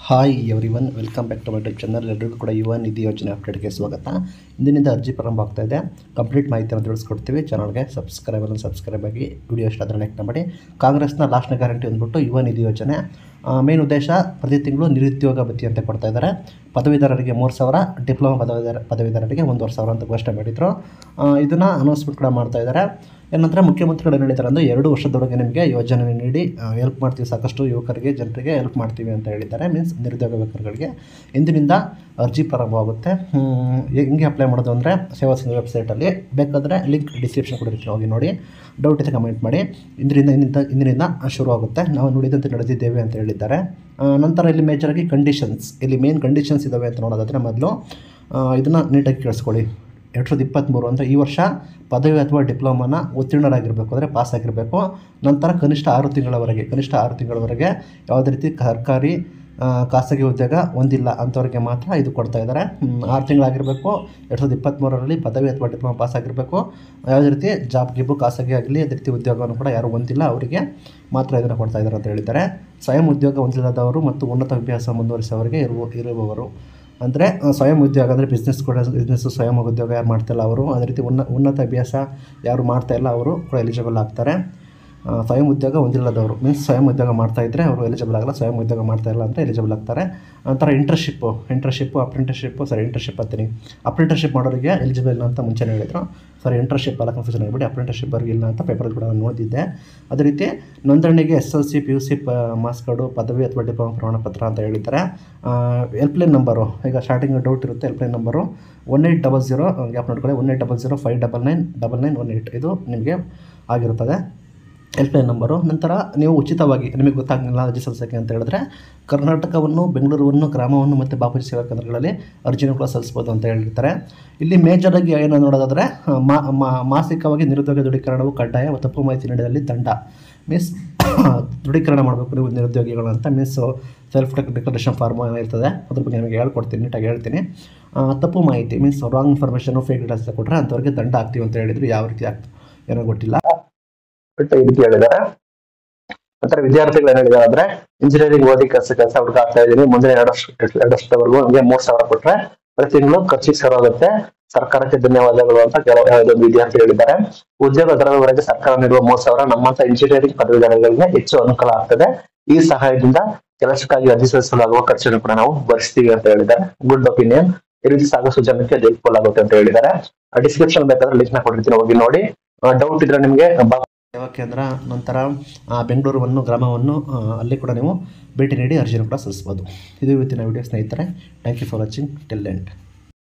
hi everyone welcome back to my YouTube channel ಎಲ್ಲರಿಗೂ ಕೂಡ ಯುವ ನಿಧಿ ಯೋಜನೆ ಅಪ್ಡೇಟ್ಗೆ ಸ್ವಾಗತ ಇಂದಿನಿಂದ ಅರ್ಜಿ ಪ್ರಾರಂಭ ಆಗ್ತಾ ಇದೆ ಕಂಪ್ಲೀಟ್ ಮಾಹಿತಿಯನ್ನು ತಿಳಿಸ್ಕೊಡ್ತೀವಿ ಚಾನಲ್ಗೆ ಸಬ್ಸ್ಕ್ರೈಬ್ ಅನ್ನು ಸಬ್ಸ್ಕ್ರೈಬ್ ಆಗಿ ವಿಡಿಯೋ ಇಷ್ಟ ಆದರೆ ಲೈಕ್ ಮಾಡಿ ಕಾಂಗ್ರೆಸ್ನ ಲಾಸ್ಟ್ನ ಗ್ಯಾರಂಟಿ ಅಂದ್ಬಿಟ್ಟು ಯುವ ನಿಧಿ ಯೋಜನೆ ಮೇನ್ ಉದ್ದೇಶ ಪ್ರತಿ ತಿಂಗಳು ನಿರುದ್ಯೋಗ ಭತ್ಯೆ ಅಂತ ಕೊಡ್ತಾ ಇದ್ದಾರೆ ಪದವೀಧರರಿಗೆ ಮೂರು ಸಾವಿರ ಡಿಪ್ಲೊಮಾ ಪದವೀಧರ ಪದವೀಧರರಿಗೆ ಒಂದೂವರೆ ಸಾವಿರ ಅಂತ ಘೋಷಣೆ ಮಾಡಿದರು ಇದನ್ನು ಅನೌನ್ಸ್ಮೆಂಟ್ ಕೂಡ ಮಾಡ್ತಾ ಇದ್ದಾರೆ ಏನಂದರೆ ಮುಖ್ಯಮಂತ್ರಿಗಳು ಏನು ಹೇಳಿದ್ದಾರೆ ಅಂದರೆ ಎರಡು ವರ್ಷದೊಳಗೆ ನಿಮಗೆ ಯೋಜನೆ ನೀಡಿ ಹೆಲ್ಪ್ ಮಾಡ್ತೀವಿ ಸಾಕಷ್ಟು ಯುವಕರಿಗೆ ಜನರಿಗೆ ಹೆಲ್ಪ್ ಮಾಡ್ತೀವಿ ಅಂತ ಹೇಳಿದ್ದಾರೆ ಮೀನ್ಸ್ ನಿರುದ್ಯೋಗ ಯುವಕರುಗಳಿಗೆ ಇಂದಿನಿಂದ ಅರ್ಜಿ ಪ್ರಾರಂಭವಾಗುತ್ತೆ ಹ್ಮ್, ಹೆಂಗೆ ಅಪ್ಲೈ ಮಾಡೋದು ಅಂದರೆ ಸೇವಾ ಸಿಂಧು ವೆಬ್ಸೈಟಲ್ಲಿ ಬೇಕಾದರೆ ಲಿಂಕ್ ಡಿಸ್ಕ್ರಿಪ್ಷನ್ ಕೊಡಿರ್ತೀನಿ ಹೋಗಿ ನೋಡಿ ಡೌಟ್ ಇದೆ ಕಮೆಂಟ್ ಮಾಡಿ ಇಂದಿನಿಂದ ಇಂದಿನಿಂದ ಇಂದಿನಿಂದ ಶುರು ಆಗುತ್ತೆ ನಾವು ನುಡಿದಂತೆ ನಡೆದಿದ್ದೇವೆ ಅಂತ ಹೇಳಿದ್ದಾರೆ ಆ, ನಂತರ ಇಲ್ಲಿ ಮೇಜರಾಗಿ ಕಂಡೀಷನ್ಸ್ ಇಲ್ಲಿ ಮೇನ್ ಕಂಡೀಷನ್ಸ್ ಇದ್ದಾವೆ ಅಂತ ನೋಡೋದಾದರೆ ಮೊದಲು ಇದನ್ನು ನೀಟಾಗಿ ಕೇಳಿಸ್ಕೊಳ್ಳಿ ಎರಡು ಸಾವಿರದ ಇಪ್ಪತ್ತ್ಮೂರು ಅಂದರೆ ಈ ವರ್ಷ ಪದವಿ ಅಥವಾ ಡಿಪ್ಲೊಮಾನ ಉತ್ತೀರ್ಣರಾಗಿರಬೇಕು ಅಂದರೆ ಪಾಸ್ ಆಗಿರಬೇಕು ನಂತರ ಕನಿಷ್ಠ ಆರು ತಿಂಗಳವರೆಗೆ ಕನಿಷ್ಠ ಆರು ತಿಂಗಳವರೆಗೆ ಯಾವುದೇ ರೀತಿ ಸರ್ಕಾರಿ ಆ, ಖಾಸಗಿ ಉದ್ಯೋಗ ಹೊಂದಿಲ್ಲ ಅಂಥವ್ರಿಗೆ ಮಾತ್ರ ಇದು ಕೊಡ್ತಾ ಇದ್ದಾರೆ ಹ್ಮ್, ಆರು ತಿಂಗಳಾಗಿರಬೇಕು ಎರಡು ಸಾವಿರದ ಇಪ್ಪತ್ತ್ಮೂರರಲ್ಲಿ ಪದವಿ ಅಥವಾ ಡಿಪ್ಲೊಮಾ ಪಾಸ್ ಆಗಿರಬೇಕು ಯಾವುದೇ ರೀತಿ ಜಾಬ್ ಗಿಬ್ಬು ಖಾಸಗಿ ಆಗಲಿ ಅದೇ ರೀತಿ ಉದ್ಯೋಗವನ್ನು ಕೂಡ ಯಾರು ಹೊಂದಿಲ್ಲ ಅವರಿಗೆ ಮಾತ್ರ ಇದನ್ನು ಕೊಡ್ತಾ ಇದ್ದಾರೆ ಅಂತ ಹೇಳಿದ್ದಾರೆ ಸ್ವಯಂ ಉದ್ಯೋಗ ಹೊಂದಿಲ್ಲದವರು ಮತ್ತು ಉನ್ನತ ವಿದ್ಯಾಭ್ಯಾಸ ಮುಂದುವರಿಸುವವರಿಗೆ ಇರುವ ಇರುವವರು ಅಂದರೆ ಸ್ವಯಂ ಉದ್ಯೋಗ ಅಂದರೆ ಬಿಸ್ನೆಸ್ ಕೂಡ ಬಿಸ್ನೆಸ್ಸು ಸ್ವಯಂ ಉದ್ಯೋಗ ಯಾರು ಮಾಡ್ತಾಯಿಲ್ಲ ಅವರು ಅದೇ ರೀತಿ ಉನ್ನ ಉನ್ನತ ಅಭ್ಯಾಸ ಯಾರು ಮಾಡ್ತಾ ಇಲ್ಲ ಅವರು ಕೂಡ ಎಲಿಜಿಬಲ್ ಆಗ್ತಾರೆ ಆ, ಸ್ವಯಂ ಉದ್ಯೋಗ ಹೊಂದಿಲ್ಲದವರು ಮೀನ್ಸ್ ಸ್ವಯಂ ಉದ್ಯೋಗ ಮಾಡ್ತಾ ಇದ್ದರೆ ಅವರು ಎಲಿಜಿಬಲ್ ಆಗಲ್ಲ ಸ್ವಯಂ ಉದ್ಯೋಗ ಮಾಡ್ತಾ ಇಲ್ಲ ಅಂದರೆ ಎಲಿಜಿಬಲ್ ಆಗ್ತಾರೆ ನಂತರ ಇಂಟರ್ಶಿಪ್ಪು ಇಂಟರ್ಶಿಪ್ಪು ಅಪ್ರೆಂಟಿಸ್ಶಿಪ್ಪು ಸರಿ ಇಂಟರ್ಶಿಪ್ ಅಂತೀನಿ ಅಪ್ರೆಂಟಿಸ್ಶಿಪ್ ಮಾಡೋರಿಗೆ ಎಲಿಜಿಬಲ್ ಇಲ್ಲ ಅಂತ ಮುಂಚೆನೇ ಹೇಳಿದರು ಸರಿ ಇಂಟರ್ಶಿಪ್ ಎಲ್ಲ ಕನ್ಫ್ಯೂಷನ್ ಆಗಿಬಿಟ್ಟು ಅಪ್ರೆಂಟಿಸ್ಶಿಪ್ ಅವ್ರಿಗೆ ಇಲ್ಲ ಅಂತ ಪೇಪರ್ ಕೂಡ ನಾನು ನೋಡಿದ್ದೆ ಅದೇ ರೀತಿ ನೋಂದಣಿಗೆ S L C P U C ಪ ಮಾರ್ಕ್ಸ್ ಕಾರ್ಡು ಪದವಿ ಅಥವಾ ಡಿಪ್ಲೊಮಾ ಪ್ರಮಾಣ ಪತ್ರ ಅಂತ ಹೇಳಿದ್ದಾರೆ ಹೆಲ್ಪ್ಲೈನ್ ನಂಬರು ಈಗ ಸ್ಟಾರ್ಟಿಂಗ್ ಡೌಟ್ ಇರುತ್ತೆ helpline number one eight double zero gap ನೋಡ್ಕೊಳ್ಳಿ one eight double zero five double nine double nine one eight ಇದು ನಿಮಗೆ ಆಗಿರುತ್ತದೆ ಹೆಲ್ಪ್ಲೈನ್ ನಂಬರು ನಂತರ ನೀವು ಉಚಿತವಾಗಿ ನಿಮಗೆ ಗೊತ್ತಾಗಲಿಲ್ಲ ಅರ್ಜಿ ಸಲ್ಲಿಸೋಕ್ಕೆ ಅಂತ ಹೇಳಿದ್ರೆ ಕರ್ನಾಟಕವನ್ನು ಬೆಂಗಳೂರನ್ನು ಗ್ರಾಮವನ್ನು ಮತ್ತು ಬಾಪೂಜಿ ಸೇವಾ ಕೇಂದ್ರಗಳಲ್ಲಿ ಅರ್ಜಿನೂ ಕೂಡ ಸಲ್ಲಿಸ್ಬೋದು ಅಂತ ಹೇಳಿರ್ತಾರೆ ಇಲ್ಲಿ ಮೇಜರಾಗಿ ಏನು ನೋಡೋದಾದರೆ ಮಾ ಮಾ- ಮಾಸಿಕವಾಗಿ ನಿರುದ್ಯೋಗ ದೃಢೀಕರಣವು ಕಡ್ಡಾಯ ಮತ್ತು ತಪ್ಪು ಮಾಹಿತಿ ನೀಡಿದಲ್ಲಿ ದಂಡ ಮೀನ್ಸ್ ದೃಢೀಕರಣ ಮಾಡಬೇಕು ನೀವು ನಿರುದ್ಯೋಗಿಗಳು ಅಂತ ಮೀನ್ಸ್ ಸೆಲ್ಫ್ ಡಿಕ್ಲರೇಷನ್ ಫಾರ್ಮ್ ಇರ್ತದೆ ಅದ್ರ ಬಗ್ಗೆ ನಿಮಗೆ ಹೇಳ್ಕೊಡ್ತೀನಿ ನೀಟಾಗಿ ಹೇಳ್ತೀನಿ ಆ, ತಪ್ಪು ಮಾಹಿತಿ means wrong information fake details ಕೊಟ್ಟರೆ ಅಂಥವ್ರಿಗೆ ದಂಡ ಆಗ್ತೀವಿ ಅಂತ ಹೇಳಿದ್ರು ಯಾವ ರೀತಿ ಆಗ್ತದೆ ಏನೋ ಗೊತ್ತಿಲ್ಲ ಬಟ್ ಈ ರೀತಿ ಹೇಳಿದ್ದಾರೆ ನಂತರ ವಿದ್ಯಾರ್ಥಿಗಳು ಏನ್ ಹೇಳಿದ್ದಾರೆ ಅಂದ್ರೆ ಇಂಜಿನಿಯರಿಂಗ್ ಓದಿ ಕೆಲಸ ಕೆಲಸ ಹುಡುಗ ಆಗ್ತಾ ಇದ್ದೀನಿ ಮುಂದಿನ ಎರಡು ವರ್ಷ ಎರಡು ವರ್ಷದವರೆಗೂ ನಮಗೆ ಮೂರ್ ಸಾವಿರ ಕೊಟ್ರೆ ಪ್ರತಿ ತಿಂಗಳು ಖರ್ಚಿಗೆ ಸರೋಗುತ್ತೆ ಸರ್ಕಾರಕ್ಕೆ ಧನ್ಯವಾದಗಳು ಅಂತ ಕೆಲವು ಇದೊಂದು ವಿದ್ಯಾರ್ಥಿ ಹೇಳಿದ್ದಾರೆ ಉದ್ಯೋಗ ದರದವರೆಗೆ ಸರ್ಕಾರ ನೀಡುವ ಮೂರ್ ಸಾವಿರ ನಮ್ಮಂತ ಇಂಜಿನಿಯರಿಂಗ್ ಪದವೀಧರಗಳಿಗೆ ಹೆಚ್ಚು ಅನುಕೂಲ ಆಗ್ತದೆ ಈ ಸಹಾಯದಿಂದ ಕೆಲಸಕ್ಕಾಗಿ ಅರ್ಜಿ ಸಲ್ಲಿಸಲಾಗುವ ಖರ್ಚನ್ನು ಕೂಡ ನಾವು ಭರಿಸ್ತೀವಿ ಅಂತ ಹೇಳಿದ್ದಾರೆ ಗುಡ್ ಒಪಿನಿಯನ್ ಈ ರೀತಿ ಸಾಕಷ್ಟು ಜನಕ್ಕೆ ಹೆಲ್ಪ್ಫುಲ್ ಆಗುತ್ತೆ ಅಂತ ಹೇಳಿದ್ದಾರೆ ಡಿಸ್ಕ್ರಿಪ್ಷನ್ ಬೇಕಾದ್ರೆ ಲಿಂಕ್ ನ ಕೊಟ್ಟಿರ್ತೀನಿ ಹೋಗಿ ನೋಡಿ ಡೌಟ್ ಇದ್ರೆ ನಿಮಗೆ ಸೇವಾ ಕೇಂದ್ರ ನಂತರ ಆ, ಬೆಂಗಳೂರನ್ನು ಗ್ರಾಮವನ್ನು ಆ, ಅಲ್ಲಿ ಕೂಡ ನೀವು ಭೇಟಿ ನೀಡಿ ಅರ್ಜಿಯನ್ನು ಕೂಡ ಸಲ್ಲಿಸ್ಬೋದು ಇದು ಇವತ್ತಿನ ವಿಡಿಯೋ ಸ್ನೇಹಿತರೆ thank you for watching till end